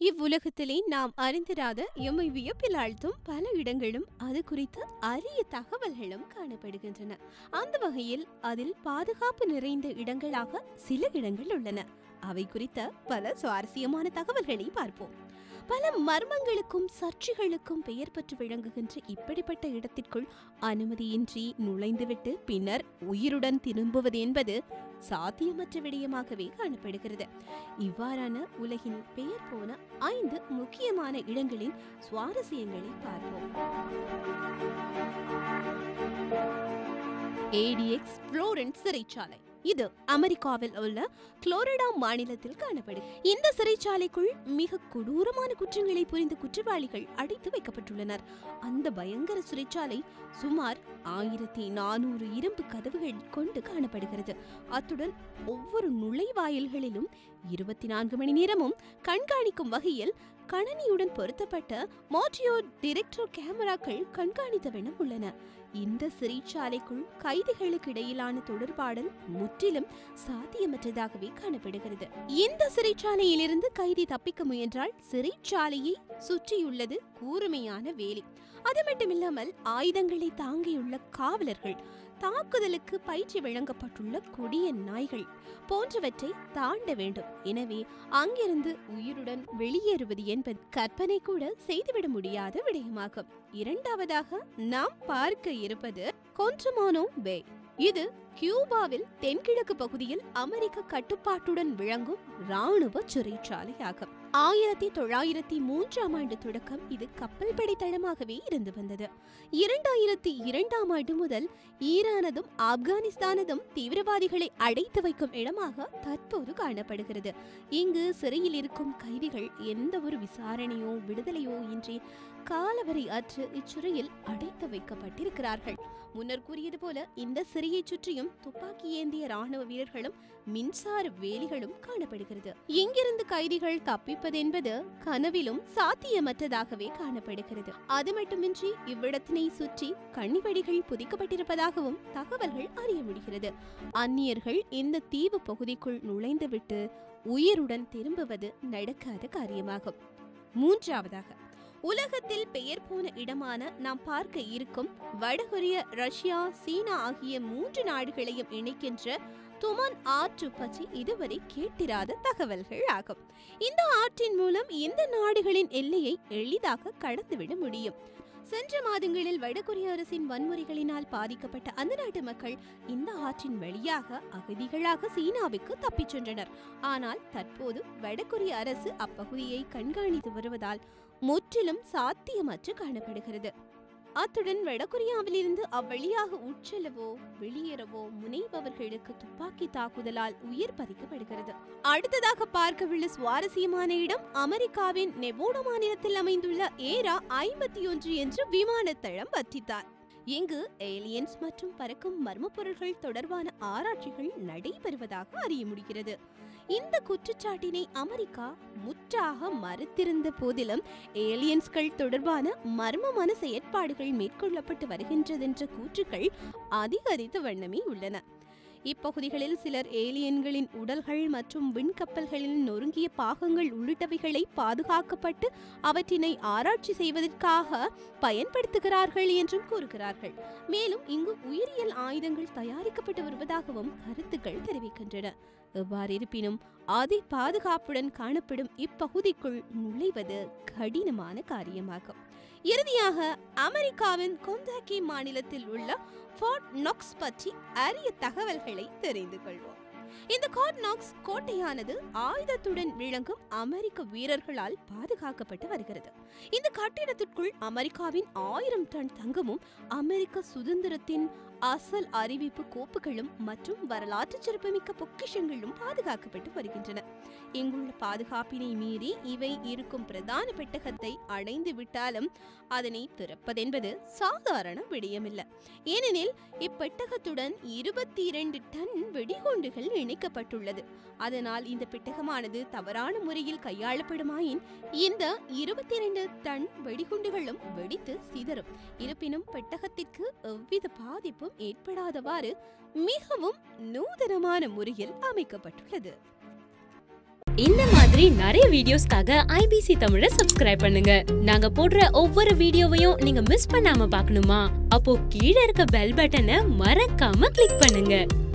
இவ்வுலகத்திலே நாம் அறிந்திராத எம்மை வியப்பில் ஆழ்த்தும் பல இடங்களும் அது குறித்த அரிய தகவல்களும் காணப்படுகின்றன அந்த வகையில் அதில் பாதுகாப்பு நிறைந்த இடங்களாக சில இடங்கள் உள்ளன அவை குறித்த பல சுவாரஸ்யமான தகவல்களை பார்ப்போம் பல மர்மங்களுக்கும் சர்ச்சைகளுக்கும் பெயர் பெற்று விளங்குகின்ற இப்படிப்பட்ட இடத்திற்குள் அனுமதியின்றி நுழைந்துவிட்டு பின்னர் உயிருடன் திரும்புவது என்பது சாத்தியமற்ற விடயமாகவே காணப்படுகிறது இவ்வாறான உலகின் பெயர் போன ஐந்து முக்கியமான இடங்களின் சுவாரஸ்யங்களை பார்ப்போம் ஏடிஎக்ஸ் புளோரன்ஸ் சிறைச்சாலை இது அமெரிக்காவில் உள்ள புளோரிடா மாநிலத்தில் காணப்படும் இந்த சிறைச்சாலைக்குள் மிக கொடூரமான குற்றங்களை புரிந்த குற்றவாளிகள் அடைத்து வைக்கப்பட்டுள்ளனர் அந்த பயங்கர சிறைச்சாலை சுமார் ஆயிரத்தி நானூறு இரும்பு கதவுகள் கொண்டு காணப்படுகிறது அத்துடன் ஒவ்வொரு நுழைவாயில்களிலும் இருபத்தி நான்கு மணி நேரமும் கண்காணிக்கும் வகையில் கணனியுடன் பொருத்தப்பட்ட மோட்டியோ டிரெக்டர் கேமராக்கள் கண்காணித்த வண்ணம் உள்ளன இந்த சிறைச்சாலைக்குள் கைதிகளுக்கு இடையிலான தொடர்பாடல் முற்றிலும் சாத்தியமற்றதாகவே காணப்படுகிறது இந்த சிறைச்சாலையிலிருந்து கைதி தப்பிக்க முயன்றால் சிறைச்சாலையை சுற்றியுள்ளது கூர்மையான வேலி அது மட்டுமில்லாமல் ஆயுதங்களை தாங்கியுள்ள காவலர்கள் தாக்குதலுக்கு பயிற்சி வழங்கப்பட்டுள்ள கொடிய நாய்கள் போன்றவற்றை தாண்ட வேண்டும் எனவே அங்கிருந்து உயிருடன் வெளியேறுவது என்பது கற்பனை கூட செய்துவிட முடியாத விடயமாகும் இரண்டாவதாக நாம் பார்க்க இருப்பது கொன்ட்ரமானோ பே இது கியூபாவில் தென்கிழக்கு பகுதியில் அமெரிக்க கட்டுப்பாட்டுடன் விளங்கும் ராணுவ சிறைச்சாலையாகும் ஆயிரத்தி தொள்ளாயிரத்தி மூன்றாம் ஆண்டு தொடக்கம் இது கப்பல் படை தளமாகவே இருந்து வந்தது இரண்டாயிரத்தி இரண்டாம் ஆண்டு முதல் ஈரானதும் ஆப்கானிஸ்தானதும் தீவிரவாதிகளை அடைத்து வைக்கும் இடமாக தற்போது காணப்படுகிறது இங்கு சிறையில் இருக்கும் கைதிகள் எந்த ஒரு விசாரணையோ விடுதலையோ இன்றி காலவரை அற்று இச்சிறையில் அடைத்து வைக்கப்பட்டிருக்கிறார்கள் முன்னர் கூறியது போல இந்த சிறையை சுற்றியும் துப்பாக்கி ஏந்திய ராணுவ வீரர்களும் மின்சார வேலிகளும் காணப்படுகிறது இங்கிருந்து கைதிகள் தப்பிப்பதென்பது கனவிலும் சாத்தியமற்றதாகவே காணப்படுகிறது அது மட்டுமின்றி இவ்விடத்தினை சுற்றி கண்ணிவெடிகள் புதிக்கப்பட்டிருப்பதாகவும் தகவல்கள் அறிய முடிகிறது அந்நியர்கள் இந்த தீவு பகுதிக்குள் நுழைந்துவிட்டு உயிருடன் திரும்புவது நடக்காத காரியமாகும் மூன்றாவதாக உலகத்தில் பெயர் போன இடமான நாம் பார்க்க இருக்கும் வடகொரிய ரஷ்யா சீனா ஆகிய மூன்று நாடுகளையும் இணைக்கின்ற துமன் ஆற்று பற்றி இதுவரை கேட்டிராத தகவல்கள் ஆகும் இந்த ஆற்றின் மூலம் இந்த நாடுகளின் எல்லையை எளிதாக கடந்துவிட முடியும் சென்ற மாதங்களில் வடகொரிய அரசின் வன்முறைகளினால் பாதிக்கப்பட்ட அந்த நாட்டு மக்கள் இந்த ஆற்றின் வழியாக அகதிகளாக சீனாவுக்கு தப்பிச் சென்றனர் ஆனால் தற்போது வடகொரிய அரசு அப்பகுதியை கண்காணித்து வருவதால் முற்றிலும் சாத்தியமற்று காணப்படுகிறது அத்துடன் வடகொரியாவிலிருந்து அவ்வழியாக உட்செல்லவோ வெளியேறவோ முனைபவர்களுக்கு துப்பாக்கி தாக்குதலால் உயிர் பறிக்கப்படுகிறது அடுத்ததாக பார்க்கவுள்ள சுவாரஸ்யமான இடம் அமெரிக்காவின் நெபோடா மாநிலத்தில் அமைந்துள்ள ஏரா ஐம்பத்தி ஒன்று என்ற விமானத்தளம் பற்றித்தான் இங்கு ஏலியன்ஸ் மற்றும் பறக்கும் மர்ம பொருட்கள் தொடர்பான ஆராய்ச்சிகள் நடைபெறுவதாக அறிய முடிகிறது இந்த குற்றச்சாட்டினை அமெரிக்கா முற்றாக மறுத்திருந்த போதிலும் ஏலியன்ஸ்கள் தொடர்பான மர்மமான செயற்பாடுகள் மேற்கொள்ளப்பட்டு வருகின்றதென்ற கூற்றுக்கள் அதிகரித்த வண்ணமே உள்ளன இப்பகுதிகளில் சிலர் ஏலியன்களின் உடல்கள் மற்றும் விண்கப்பல்களின் நொறுங்கிய பாகங்கள் உள்ளிட்டவைகளை பாதுகாக்கப்பட்டு அவற்றினை ஆராய்ச்சி செய்வதற்காக பயன்படுத்துகிறார்கள் என்றும் கூறுகிறார்கள் மேலும் இங்கு உயிரியல் ஆயுதங்கள் தயாரிக்கப்பட்டு வருவதாகவும் கருத்துக்கள் தெரிவிக்கின்றன எவ்வாறு இருப்பினும் அதி பாதுகாப்புடன் காணப்படும் இப்பகுதிக்குள் நுழைவது கடினமான காரியமாகும் இறுதியாக அமெரிக்காவின் கொந்தாக்கி மாநிலத்தில் உள்ள ஃபோர்ட் நாக்ஸ் பற்றி அரிய தகவல்களை தெரிந்து கொள்வோம் இந்த கார்ட் நாக்ஸ் கோட்டையானது ஆயுதத்துடன் விளங்கும் அமெரிக்க வீரர்களால் பாதுகாக்கப்பட்டு வருகிறது இந்த கட்டிடத்திற்குள் அமெரிக்காவின் ஆயிரம் டன் தங்கமும் அமெரிக்க சுதந்திரத்தின் அசல் அறிவிப்பு கோப்புகளும் மற்றும் வரலாற்று சிறப்புமிக்க பொக்கிஷங்களும் பாதுகாக்கப்பட்டு வருகின்றன இங்குள்ள பாதுகாப்பினை மீறி இவை இருக்கும் பிரதான பெட்டகத்தை அடைந்து விட்டாலும் அதனை திறப்பதென்பது சாதாரண விடயமில்லை ஏனெனில் இப்பெட்டகத்துடன் இருபத்தி இரண்டு டன் வெடிகுண்டுகள் இணைக்கப்பட்டுள்ளது அதனால் இந்த பெட்டகமானது தவறான முறையில் கையாளப்படுமாயின் இந்த இருபத்தி இரண்டு டன் வெடிகுண்டுகளும் வெடித்து சிதறும் இருப்பினும் பெட்டகத்திற்கு எவ்வித பாதிப்பும் ஏற்படாதவாறு மிகவும் நூதனமான முறையில் அமைக்கப்பட்டுள்ளது இந்த மாதிரி நிறைய வீடியோஸ்க்காக ஐபிசி தமிழை சப்ஸ்கிரைப் பண்ணுங்க நாங்க போடுற ஒவ்வொரு வீடியோவையும் நீங்க மிஸ் பண்ணாம பார்க்கணுமா அப்போ கீழே இருக்க பெல் பட்டனை மறக்காம கிளிக் பண்ணுங்க